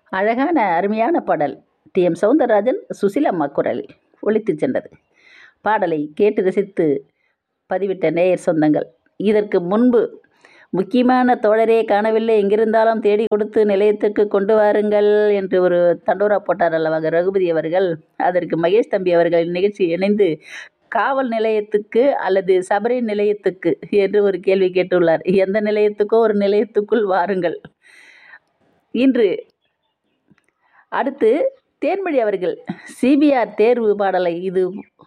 அழகான அருமையான பாடல் டி எம் சௌந்தரராஜன் சுசிலம்மா குரலில் ஒலித்துச் சென்றது பாடலை கேட்டு ரசித்து பதிவிட்ட நேயர் சொந்தங்கள் இதற்கு முன்பு முக்கியமான தோழரே காணவில்லை எங்கிருந்தாலும் தேடி கொடுத்து நிலையத்துக்கு கொண்டு வாருங்கள் என்று ஒரு தண்டோரா போட்டார் அல்லவா ரகுபதி அவர்கள் அதற்கு மகேஷ் தம்பி அவர்கள் நிகழ்ச்சி இணைந்து காவல் நிலையத்துக்கு அல்லது சபரி நிலையத்துக்கு என்று ஒரு கேள்வி கேட்டுள்ளார் எந்த நிலையத்துக்கோ ஒரு நிலையத்துக்குள் வாருங்கள் இன்று அடுத்து தேன்மொழி அவர்கள் சிபிஆர் தேர்வு பாடலை இது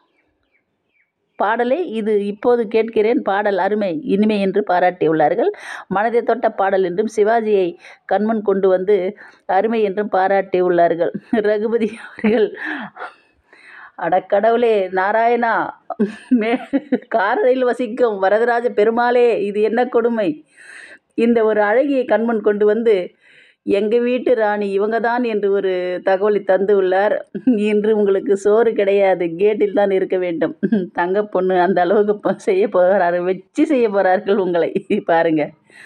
பாடலை இது இப்போது கேட்கிறேன் பாடல் அருமை இனிமை என்று பாராட்டியுள்ளார்கள் மனதை தொட்ட பாடல் என்றும் சிவாஜியை கண்முன் கொண்டு வந்து அருமை என்றும் பாராட்டியுள்ளார்கள் ரகுபதி அவர்கள் அடக்கடவுளே நாராயணா மே காரையில் வசிக்கும் வரதராஜ பெருமாளே இது என்ன கொடுமை இந்த ஒரு அழகியை கண்முன் கொண்டு வந்து எங்கள் வீட்டு ராணி இவங்க தான் என்று ஒரு தகவலை தந்து உள்ளார் இன்று உங்களுக்கு சோறு கிடையாது கேட்டில் தான் இருக்க வேண்டும் தங்க பொண்ணு அந்த அளவுக்கு செய்ய போகிறாரு வச்சு செய்ய போகிறார்கள் உங்களை பாருங்க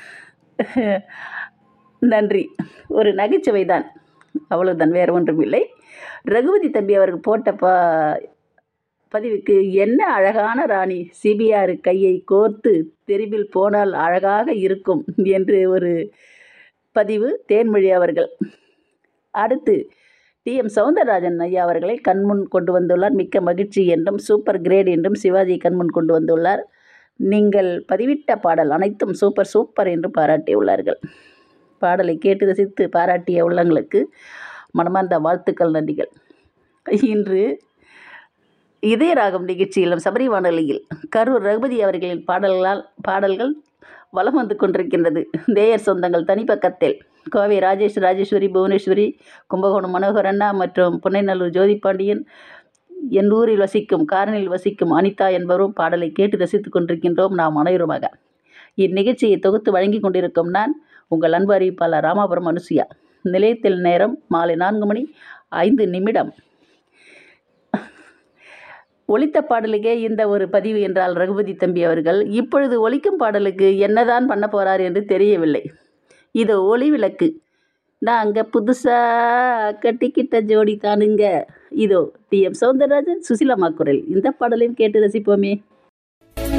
நன்றி ஒரு நகைச்சுவை தான் அவ்வளவுதான் வேறு ஒன்றும் இல்லை ரகுபதி தம்பி அவர்கள் போட்ட பா பதிவுக்கு என்ன அழகான ராணி சிபிஆர் கையை கோர்த்து தெருவில் போனால் அழகாக இருக்கும் என்று ஒரு பதிவு தேன்மொழி அவர்கள் அடுத்து டி எம் சவுந்தரராஜன் ஐயா அவர்களை கண்முன் கொண்டு வந்துள்ளார் மிக்க மகிழ்ச்சி என்றும் சூப்பர் கிரேட் என்றும் சிவாஜி கண்முன் கொண்டு வந்துள்ளார் நீங்கள் பதிவிட்ட பாடல் அனைத்தும் சூப்பர் சூப்பர் என்று பாராட்டியுள்ளார்கள் பாடலை கேட்டு ரசித்து பாராட்டிய உள்ளங்களுக்கு மனமார்ந்த வாழ்த்துக்கள் நன்றிகள் இன்று இதய ராகம் நிகழ்ச்சியிலும் சபரி வானொலியில் கரூர் ரகுபதி அவர்களின் பாடல்களால் பாடல்கள் வலம் வந்து கொண்டிருக்கின்றது தேயர் சொந்தங்கள் தனிப்பக்கத்தில் கோவை ராஜேஷ் ராஜேஸ்வரி புவனேஸ்வரி கும்பகோணம் மனோகர் அண்ணா மற்றும் புன்னைநல்லூர் ஜோதி பாண்டியன் என் ஊரில் வசிக்கும் காரனில் வசிக்கும் அனிதா என்பவரும் பாடலை கேட்டு ரசித்துக் கொண்டிருக்கின்றோம் நாம் அனைவருமாக இந்நிகழ்ச்சியை தொகுத்து வழங்கி கொண்டிருக்கும் நான் உங்கள் அன்பு அறிவிப்பாளர் ராமாபுரம் அனுசுயா நிலையத்தில் நேரம் மாலை நான்கு மணி ஐந்து நிமிடம் ஒலித்த பாடலுக்கே இந்த ஒரு பதிவு என்றால் ரகுபதி தம்பி அவர்கள் இப்பொழுது ஒலிக்கும் பாடலுக்கு என்னதான் பண்ண போகிறார் என்று தெரியவில்லை இது ஒளி விளக்கு நாங்கள் புதுசாக கட்டிக்கிட்ட ஜோடி தானுங்க இதோ டி எம் சௌந்தரராஜன் சுசிலம்மா குரல் இந்த பாடலையும் கேட்டு ரசிப்போமே